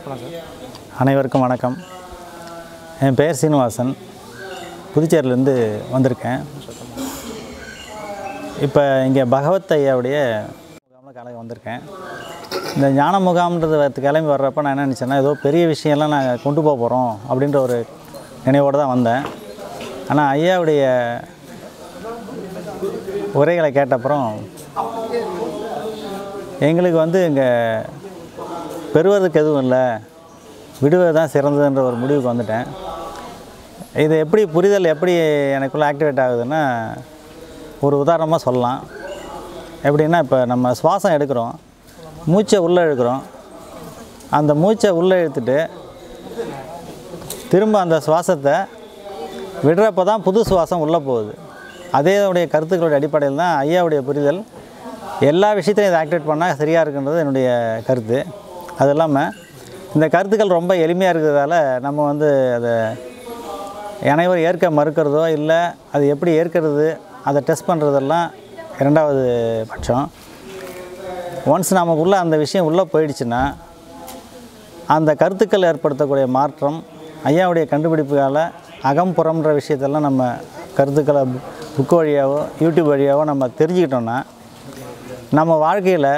அனைவருக்கும் வணக்கம் என் பெயர் சீனிவாசன் புதுச்சேரியிலேருந்து வந்திருக்கேன் இப்போ இங்கே பகவத் ஐயாவுடைய முகாமில் கலக வந்திருக்கேன் இந்த ஞான முகாம்ன்றது வந்து கிளம்பி வர்றப்ப நான் என்ன நினச்சேன்னா ஏதோ பெரிய விஷயம்லாம் நான் கொண்டு போக போகிறோம் அப்படின்ற ஒரு நினைவோடு தான் வந்தேன் ஆனால் ஐயாவுடைய உரைகளை கேட்டப்புறம் எங்களுக்கு வந்து இங்கே பெறுவதற்கு எதுவும் இல்லை விடுவது தான் சிறந்ததுன்ற ஒரு முடிவுக்கு வந்துட்டேன் இது எப்படி புரிதல் எப்படி எனக்குள்ளே ஆக்டிவேட் ஆகுதுன்னா ஒரு உதாரணமாக சொல்லலாம் எப்படின்னா இப்போ நம்ம சுவாசம் எடுக்கிறோம் மூச்சை உள்ளே இழுக்கிறோம் அந்த மூச்சை உள்ளே இழுத்துட்டு திரும்ப அந்த சுவாசத்தை விடுறப்ப தான் புது சுவாசம் உள்ளே போகுது அதே உடைய கருத்துக்களுடைய அடிப்படையில் தான் ஐயாவுடைய புரிதல் எல்லா விஷயத்தையும் இதை ஆக்டிவேட் பண்ணால் சரியாக இருக்குன்றது என்னுடைய கருத்து அது இல்லாமல் இந்த கருத்துக்கள் ரொம்ப எளிமையாக இருக்கிறதால நம்ம வந்து அதை அனைவரும் ஏற்க மறுக்கிறதோ இல்லை அது எப்படி ஏற்கிறது அதை டெஸ்ட் பண்ணுறதெல்லாம் இரண்டாவது பட்சம் ஒன்ஸ் நமக்குள்ளே அந்த விஷயம் உள்ளே போயிடுச்சுன்னா அந்த கருத்துக்கள் ஏற்படுத்தக்கூடிய மாற்றம் ஐயாவுடைய கண்டுபிடிப்புகால அகம்புறம்ன்ற விஷயத்தெல்லாம் நம்ம கருத்துக்களை புக் வழியாவோ யூடியூப் வழியாவோ நம்ம தெரிஞ்சுக்கிட்டோன்னா நம்ம வாழ்க்கையில்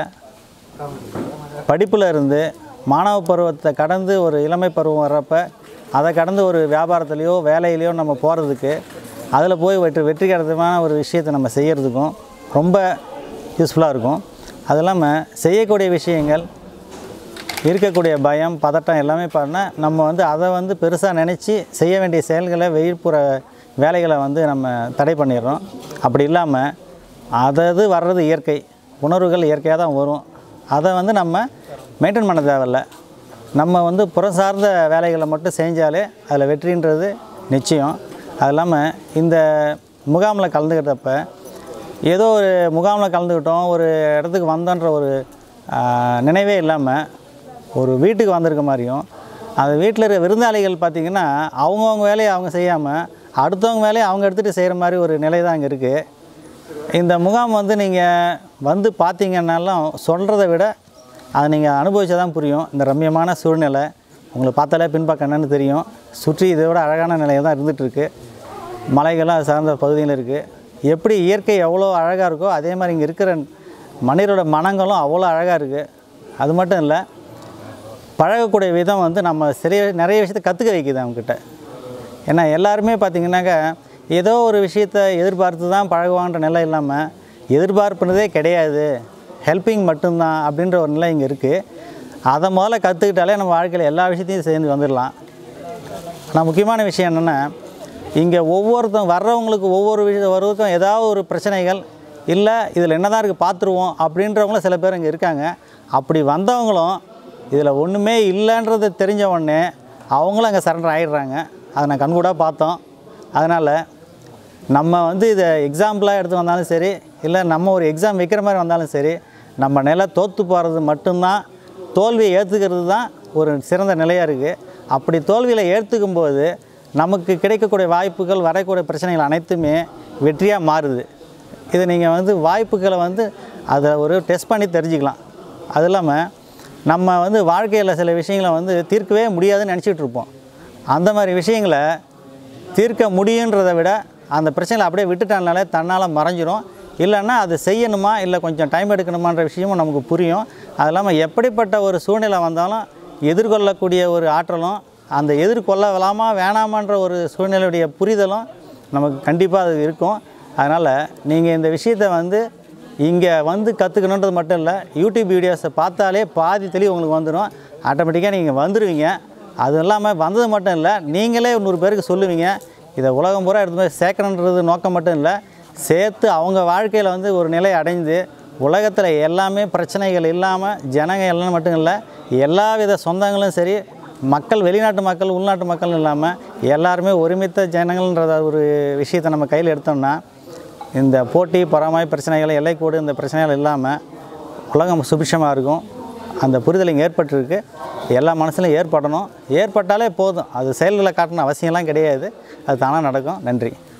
படிப்பில் இருந்து மாணவ பருவத்தை கடந்து ஒரு இளமை பருவம் வர்றப்ப அதை கடந்து ஒரு வியாபாரத்துலேயோ வேலையிலையோ நம்ம போகிறதுக்கு அதில் போய் வெற்றி வெற்றிகரமான ஒரு விஷயத்தை நம்ம செய்கிறதுக்கும் ரொம்ப யூஸ்ஃபுல்லாக இருக்கும் அது இல்லாமல் செய்யக்கூடிய விஷயங்கள் இருக்கக்கூடிய பயம் பதட்டம் எல்லாமே பண்ணால் நம்ம வந்து அதை வந்து பெருசாக நினச்சி செய்ய வேண்டிய செயல்களை வெயிற்புற வேலைகளை வந்து நம்ம தடை பண்ணிடுறோம் அப்படி இல்லாமல் அதது வர்றது இயற்கை உணர்வுகள் இயற்கையாக தான் வரும் அதை வந்து நம்ம மெயின்டைன் பண்ண தேவையில்ல நம்ம வந்து புறம் சார்ந்த வேலைகளை மட்டும் செஞ்சாலே அதில் வெற்றின்றது நிச்சயம் அது இல்லாமல் இந்த முகாமில் கலந்துக்கிட்டப்ப ஏதோ ஒரு முகாமில் கலந்துக்கிட்டோம் ஒரு இடத்துக்கு வந்தோன்ற ஒரு ஆஹ், நினைவே இல்லாமல் ஒரு வீட்டுக்கு வந்திருக்க மாதிரியும் அந்த வீட்டில் இருக்க விருந்தாளிகள் பார்த்திங்கன்னா அவங்கவுங்க வேலையை அவங்க செய்யாமல் அடுத்தவங்க வேலையை அவங்க எடுத்துகிட்டு செய்கிற மாதிரி ஒரு நிலை தான் அங்கே இருக்குது இந்த முகாம் வந்து நீங்கள் வந்து பார்த்தீங்கன்னாலும் சொல்கிறத விட அதை நீங்கள் அனுபவிச்சா தான் புரியும் இந்த ரம்மியமான சூழ்நிலை உங்களை பார்த்தாலே பின்பக்கம் என்னன்னு தெரியும் சுற்றி இதை விட அழகான நிலையில் தான் இருந்துகிட்ருக்கு மலைகளும் அது சார்ந்த பகுதியில் இருக்குது எப்படி இயற்கை எவ்வளோ அழகாக இருக்கோ அதே மாதிரி இங்கே இருக்கிற மனிதரோட மனங்களும் அவ்வளோ அழகாக இருக்குது அது மட்டும் இல்லை பழகக்கூடிய விதம் வந்து நம்ம சிறிய நிறைய விஷயத்தை கற்றுக்க வைக்குது அவங்கக்கிட்ட ஏன்னா எல்லாருமே பார்த்திங்கனாக்கா ஏதோ ஒரு விஷயத்தை எதிர்பார்த்து தான் பழகுவான்ற நிலை இல்லாமல் எதிர்பார்ப்புனதே கிடையாது ஹெல்ப்பிங் மட்டும்தான் அப்படின்ற ஒரு நிலை இங்கே இருக்குது அதை முதல்ல கற்றுக்கிட்டாலே நம்ம வாழ்க்கையில் எல்லா விஷயத்தையும் சேர்ந்து வந்துடலாம் ஆனால் முக்கியமான விஷயம் என்னென்னா இங்கே ஒவ்வொருத்தரும் வர்றவங்களுக்கு ஒவ்வொரு விஷயம் வருவதுக்கும் ஏதாவது ஒரு பிரச்சனைகள் இல்லை இதில் என்ன தான் இருக்குது பார்த்துருவோம் அப்படின்றவங்களும் சில பேர் இங்கே இருக்காங்க அப்படி வந்தவங்களும் இதில் ஒன்றுமே இல்லைன்றது தெரிஞ்ச உடனே அவங்களும் அங்கே சரண்டர் ஆகிடுறாங்க அதை நான் கண்கூடாக பார்த்தோம் அதனால் நம்ம வந்து இதை எக்ஸாம்பிளாக எடுத்து வந்தாலும் சரி இல்லை நம்ம ஒரு எக்ஸாம் வைக்கிற மாதிரி வந்தாலும் சரி நம்ம நிலை தோற்று போகிறது மட்டும்தான் தோல்வியை ஏற்றுக்கிறது தான் ஒரு சிறந்த நிலையாக இருக்குது அப்படி தோல்வியில் ஏற்றுக்கும் போது நமக்கு கிடைக்கக்கூடிய வாய்ப்புகள் வரக்கூடிய பிரச்சனைகள் அனைத்துமே வெற்றியாக மாறுது இது நீங்கள் வந்து வாய்ப்புகளை வந்து அதை ஒரு டெஸ்ட் பண்ணி தெரிஞ்சுக்கலாம் அது இல்லாமல் நம்ம வந்து வாழ்க்கையில் சில விஷயங்களை வந்து தீர்க்கவே முடியாதுன்னு நினச்சிட்டு இருப்போம் அந்த மாதிரி விஷயங்களை தீர்க்க முடியுன்றதை விட அந்த பிரச்சனையை அப்படியே விட்டுட்டானாலே தன்னால் மறைஞ்சிரும் இல்லைன்னா அது செய்யணுமா இல்லை கொஞ்சம் டைம் எடுக்கணுமான்ற விஷயமும் நமக்கு புரியும் அது இல்லாமல் எப்படிப்பட்ட ஒரு சூழ்நிலை வந்தாலும் எதிர்கொள்ளக்கூடிய ஒரு ஆற்றலும் அந்த எதிர்கொள்ளலாமா வேணாமான்ற ஒரு சூழ்நிலையுடைய புரிதலும் நமக்கு கண்டிப்பாக அது இருக்கும் அதனால் நீங்கள் இந்த விஷயத்தை வந்து இங்கே வந்து கற்றுக்கணுன்றது மட்டும் இல்லை யூடியூப் வீடியோஸை பார்த்தாலே பாதி தெளிவு உங்களுக்கு வந்துடும் ஆட்டோமேட்டிக்காக நீங்கள் வந்துடுவீங்க அது இல்லாமல் வந்தது மட்டும் இல்லை நீங்களே நூறு பேருக்கு சொல்லுவீங்க இதை உலகம் பூரா எடுத்து போய் சேர்க்கணுன்றது நோக்கம் மட்டும் இல்லை சேர்த்து அவங்க வாழ்க்கையில் வந்து ஒரு நிலை அடைந்து உலகத்தில் எல்லாமே பிரச்சனைகள் இல்லாமல் ஜனங்க எல்லாம் மட்டும் இல்லை எல்லா வித சொந்தங்களும் சரி மக்கள் வெளிநாட்டு மக்கள் உள்நாட்டு மக்கள் இல்லாமல் எல்லாருமே ஒருமித்த ஜனங்கள்ன்றத ஒரு விஷயத்தை நம்ம கையில் எடுத்தோம்னா இந்த போட்டி பொறாமை பிரச்சனைகள் எல்லைக்கோடு இந்த பிரச்சனைகள் இல்லாமல் உலகம் சுபிஷமாக இருக்கும் அந்த புரிதல் இங்கே ஏற்பட்டிருக்கு எல்லா மனசுலையும் ஏற்படணும் ஏற்பட்டாலே போதும் அது செயல்களை காட்டணும் அவசியம்லாம் கிடையாது அது தானாக நடக்கும் நன்றி